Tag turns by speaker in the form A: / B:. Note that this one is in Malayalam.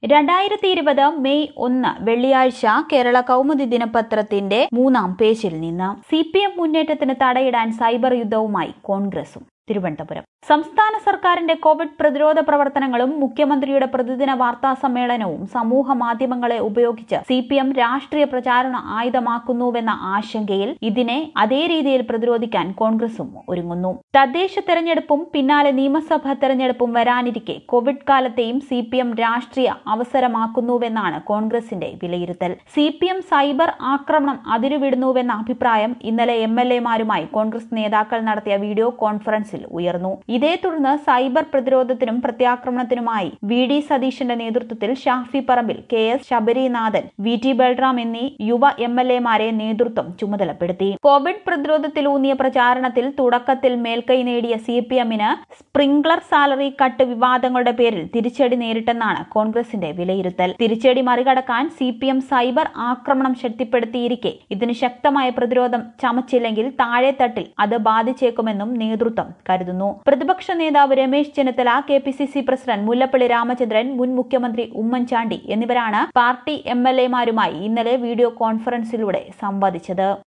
A: രണ്ടായിരത്തി ഇരുപത് മെയ് ഒന്ന് വെള്ളിയാഴ്ച കേരള കൗമുദി ദിനപത്രത്തിന്റെ മൂന്നാം പേജിൽ നിന്ന് സി പി എം മുന്നേറ്റത്തിന് തടയിടാൻ സൈബർ യുദ്ധവുമായി കോൺഗ്രസും തിരുവനന്തപുരം സംസ്ഥാന സർക്കാരിന്റെ കോവിഡ് പ്രതിരോധ പ്രവർത്തനങ്ങളും മുഖ്യമന്ത്രിയുടെ പ്രതിദിന വാർത്താ സമ്മേളനവും സമൂഹ മാധ്യമങ്ങളെ ഉപയോഗിച്ച് സി പി എം രാഷ്ട്രീയ പ്രചാരണ ആയുധമാക്കുന്നുവെന്ന ആശങ്കയിൽ ഇതിനെ അതേ രീതിയിൽ പ്രതിരോധിക്കാൻ കോൺഗ്രസും ഒരുങ്ങുന്നു തദ്ദേശ തെരഞ്ഞെടുപ്പും പിന്നാലെ നിയമസഭാ തെരഞ്ഞെടുപ്പും വരാനിരിക്കെ കോവിഡ് കാലത്തെയും സി പി എം രാഷ്ട്രീയ അവസരമാക്കുന്നുവെന്നാണ് കോൺഗ്രസിന്റെ വിലയിരുത്തൽ സി പി എം സൈബർ ആക്രമണം അതിരുവിടുന്നുവെന്ന അഭിപ്രായം ഇന്നലെ എം എൽ എമാരുമായി കോൺഗ്രസ് നേതാക്കൾ നടത്തിയ വീഡിയോ കോൺഫറൻസിൽ ഉയർന്നു ഇതേ തുടർന്ന് സൈബർ പ്രതിരോധത്തിനും പ്രത്യാക്രമണത്തിനുമായി വി ഡി സതീശന്റെ നേതൃത്വത്തിൽ Shafi Parambil K S Sabarinathan V T Balram എന്നീ യുവ എം എൽ എമാരെ നേതൃത്വം ചുമതലപ്പെടുത്തി കോവിഡ് പ്രതിരോധത്തിലൂന്നിയ പ്രചാരണത്തിൽ തുടക്കത്തിൽ മേൽക്കൈ നേടിയ സി പി എമ്മിന് സ്പ്രിംഗ്ലർ സാലറി കട്ട് വിവാദങ്ങളുടെ പേരിൽ തിരിച്ചടി നേരിട്ടെന്നാണ് കോൺഗ്രസിന്റെ വിലയിരുത്തൽ തിരിച്ചടി മറികടക്കാൻ സി പി എം സൈബർ ആക്രമണം ശക്തിപ്പെടുത്തിയിരിക്കെ ഇതിന് ശക്തമായ പ്രതിരോധം ചമച്ചില്ലെങ്കിൽ താഴെത്തട്ടിൽ അത് ബാധിച്ചേക്കുമെന്നും നേതൃത്വം കരുതുന്നു പ്രതിപക്ഷ നേതാവ് Ramesh Chennithala K P C C president Mullappally Ramachandran മുൻ മുഖ്യമന്ത്രി ഉമ്മൻചാണ്ടി എന്നിവരാണ് പാർട്ടി എം എൽ എമാരുമായി ഇന്നലെ വീഡിയോ കോൺഫറൻസിലൂടെ സംവദിച്ചത്